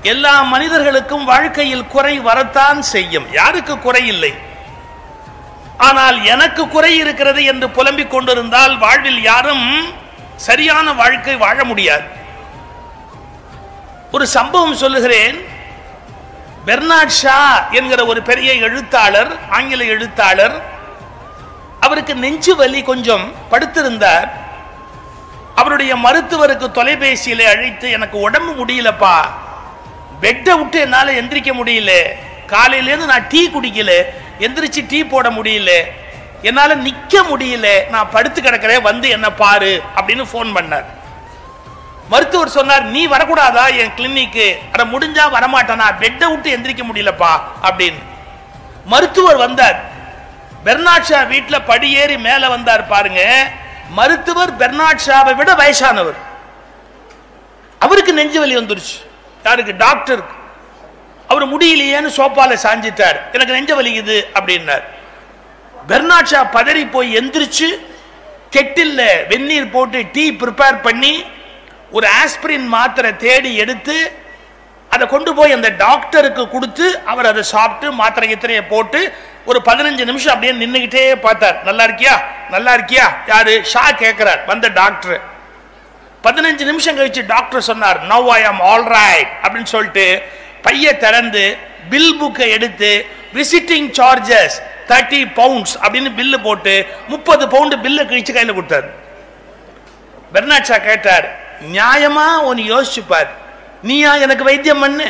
எல்லா மனிதர்களுக்கும் வாழ்க்கையில் குறை வரத்தான் செய்யும் யாருக்கு குறை இல்லை ஆனால் எனக்கு குறை இருக்கிறது என்று புலம்பிக் கொண்டிருந்தால் வாழ்வில் யாரும் சரியான வாழ்க்கை வாழ முடியாது ஒரு சம்பவம் சொல்லுகிறேன் பெர்னாட் ஷா என்கிற ஒரு பெரிய எழுத்தாளர் ஆங்கில எழுத்தாளர் அவருக்கு நெஞ்சு வலி கொஞ்சம் படுத்திருந்தார் அவருடைய மருத்துவருக்கு தொலைபேசியில அழைத்து எனக்கு உடம்பு முடியலப்பா பெட்டை விட்டு என்னால எந்திரிக்க முடியல காலையிலேருந்து நான் டீ குடிக்கல எந்திரிச்சு டீ போட முடியல என்னால நிக்க முடியல நான் படுத்து கிடக்கிறேன் வந்து என்ன பாரு அப்படின்னு ஃபோன் பண்ணார் மருத்துவர் சொன்னார் நீ வரக்கூடாதா என் கிளினிக்கு அட முடிஞ்சா வரமாட்டானா பெட்டை விட்டு எந்திரிக்க முடியலப்பா அப்படின்னு மருத்துவர் வந்தார் பெர்னாட் ஷா வீட்டுல படியேறி மேல வந்தார் பாருங்க மருத்துவர் பெர்னாட் ஷாவை விட வயசானவர் அவருக்கு நெஞ்சு வலி வந்துருச்சு யாருக்கு டாக்டருக்கு அவர் முடியலையேன்னு சோப்பால சாஞ்சிட்டார் எனக்கு நெஞ்ச வலிக்குது அப்படின்னார் பெர்னாட் ஷா பதறி போய் எந்திரிச்சு கெட்டில்ல வெந்நீர் போட்டு டீ ப்ரிப்பேர் பண்ணி ஒரு ஆஸ்பிரின் மாத்திரை தேடி எடுத்து அதை கொண்டு போய் அந்த டாக்டருக்கு கொடுத்து அவர் அதை சாப்பிட்டு மாத்திரை கித்திரையை போட்டு ஒரு பதினஞ்சு நிமிஷம் அப்படியே நின்றுகிட்டே பார்த்தார் நல்லா இருக்கியா நல்லா இருக்கியா யாரு ஷா கேட்கிறார் வந்த டாக்டர் பதினஞ்சு நிமிஷம் கழிச்சு டாக்டர் சொன்னார் நவ் ஐ ஆம் ஆல் ரைட் அப்படின்னு சொல்லிட்டு பைய திறந்து பில் புக்கை எடுத்து விசிட்டிங் சார்ஜஸ் தேர்ட்டி பவுண்ட்ஸ் அப்படின்னு பில்லு போட்டு முப்பது பவுண்டு பில்லு கிழிச்சு கையில் கொடுத்தார் பெர்னாட் ஷா கேட்டார் நியாயமா உன் யோசிச்சுப்பார் நீயா எனக்கு வைத்தியம் பண்ணு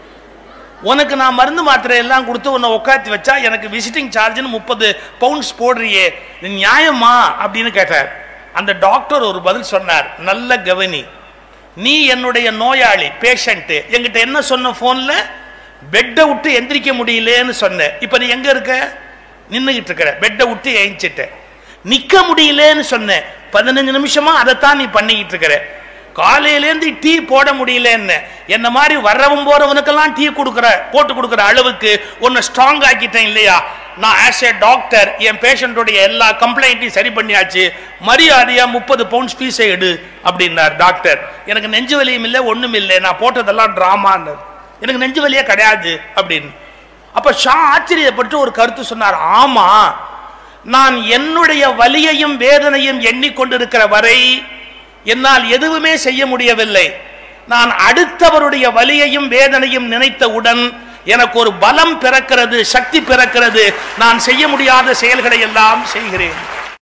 உனக்கு நான் மருந்து மாத்திரை எல்லாம் கொடுத்து உன்னை உட்காத்தி வச்சா எனக்கு விசிட்டிங் சார்ஜ்னு முப்பது பவுண்ட்ஸ் போடுறியே இது நியாயமா அப்படின்னு கேட்டார் அந்த டாக்டர் ஒரு பதில் சொன்னார் நல்ல கவனி நீ என்னுடைய நோயாளி பேஷண்ட் என்கிட்ட என்ன சொன்ன போன்ல பெட்டை விட்டு எந்திரிக்க முடியலன்னு சொன்ன இப்ப நீ எங்க இருக்க நின்னுகிட்டு இருக்கிற பெட்டை விட்டு ஏஞ்சிட்ட நிக்க முடியலன்னு சொன்ன பதினஞ்சு நிமிஷமா அதைத்தான் நீ பண்ணிக்கிட்டு இருக்கிற காலையிலேருந்து டீ போட முடியலன்னு என்ன மாதிரி வர்றவன் போறவனுக்கெல்லாம் டீ கொடுக்குற போட்டு கொடுக்குற அளவுக்கு உன்னை ஸ்ட்ராங் ஆக்கிட்டேன் இல்லையா நான் ஆஸ் ஏ டாக்டர் என் பேஷண்ட்டுடைய எல்லா கம்ப்ளைண்ட்டையும் சரி பண்ணியாச்சு மரியாதையா முப்பது பவுண்ட்ஸ் ஃபீஸை எடு அப்படின்னார் டாக்டர் எனக்கு நெஞ்சு வலியும் இல்லை ஒண்ணும் இல்லை நான் போட்டதெல்லாம் ட்ராமான்னு எனக்கு நெஞ்சு வலியே கிடையாது அப்படின்னு அப்ப ஷா ஆச்சரியப்பட்டு ஒரு கருத்து சொன்னார் ஆமா நான் என்னுடைய வலியையும் வேதனையும் எண்ணிக்கொண்டிருக்கிற வரை என்னால் எதுவுமே செய்ய முடியவில்லை நான் அடுத்தவருடைய வலியையும் வேதனையும் நினைத்தவுடன் எனக்கு ஒரு பலம் பிறக்கிறது சக்தி பிறக்கிறது நான் செய்ய முடியாத செயல்களை எல்லாம் செய்கிறேன்